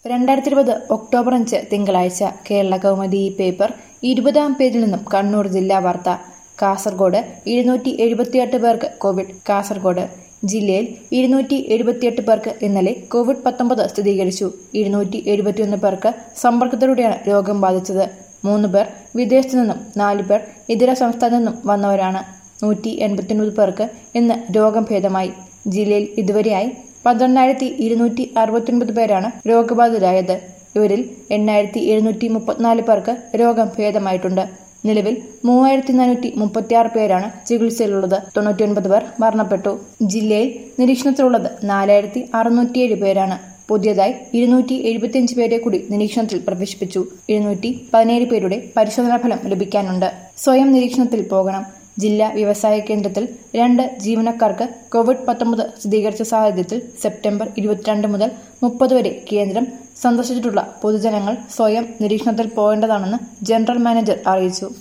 രണ്ടായിരത്തി ഇരുപത് ഒക്ടോബർ അഞ്ച് തിങ്കളാഴ്ച കേരള കൗമുദി ഈ പേപ്പർ ഇരുപതാം പേജിൽ നിന്നും കണ്ണൂർ ജില്ലാ വാർത്ത കാസർഗോഡ് ഇരുന്നൂറ്റി എഴുപത്തിയെട്ട് പേർക്ക് കോവിഡ് കാസർഗോഡ് ജില്ലയിൽ ഇരുന്നൂറ്റി എഴുപത്തിയെട്ട് പേർക്ക് ഇന്നലെ കോവിഡ് പത്തൊമ്പത് സ്ഥിരീകരിച്ചു ഇരുന്നൂറ്റി എഴുപത്തിയൊന്ന് പേർക്ക് സമ്പർക്കത്തിലൂടെയാണ് രോഗം ബാധിച്ചത് മൂന്ന് പേർ വിദേശത്തു നിന്നും നാല് പേർ ഇതര സംസ്ഥാനത്തു നിന്നും വന്നവരാണ് നൂറ്റി എൺപത്തിയൊൻപത് പേർക്ക് ഇന്ന് രോഗം ഭേദമായി ജില്ലയിൽ ഇതുവരെയായി പന്ത്രണ്ടായിരത്തി ഇരുന്നൂറ്റി അറുപത്തിയൊൻപത് പേരാണ് രോഗബാധിതരായത് ഇവരിൽ എണ്ണായിരത്തി എഴുന്നൂറ്റി മുപ്പത്തിനാല് പേർക്ക് രോഗം ഭേദമായിട്ടുണ്ട് നിലവിൽ മൂവായിരത്തി നാനൂറ്റി മുപ്പത്തിയാറ് പേരാണ് ചികിത്സയിലുള്ളത് തൊണ്ണൂറ്റിയൊൻപത് പേർ മരണപ്പെട്ടു ജില്ലയിൽ നിരീക്ഷണത്തിലുള്ളത് നാലായിരത്തി അറുന്നൂറ്റിയേഴ് പേരാണ് പുതിയതായി ഇരുന്നൂറ്റി എഴുപത്തിയഞ്ച് പേരെ കൂടി നിരീക്ഷണത്തിൽ പ്രവേശിപ്പിച്ചു ഇരുന്നൂറ്റി പതിനേഴ് പേരുടെ പരിശോധനാ ഫലം ലഭിക്കാനുണ്ട് സ്വയം നിരീക്ഷണത്തിൽ പോകണം ജില്ലാ വ്യവസായ കേന്ദ്രത്തിൽ രണ്ട് ജീവനക്കാർക്ക് കോവിഡ് പത്തൊമ്പത് സ്ഥിരീകരിച്ച സാഹചര്യത്തിൽ സെപ്റ്റംബർ ഇരുപത്തിരണ്ട് മുതൽ മുപ്പത് വരെ കേന്ദ്രം സന്ദർശിച്ചിട്ടുള്ള പൊതുജനങ്ങൾ സ്വയം നിരീക്ഷണത്തിൽ പോകേണ്ടതാണെന്ന് ജനറൽ മാനേജർ അറിയിച്ചു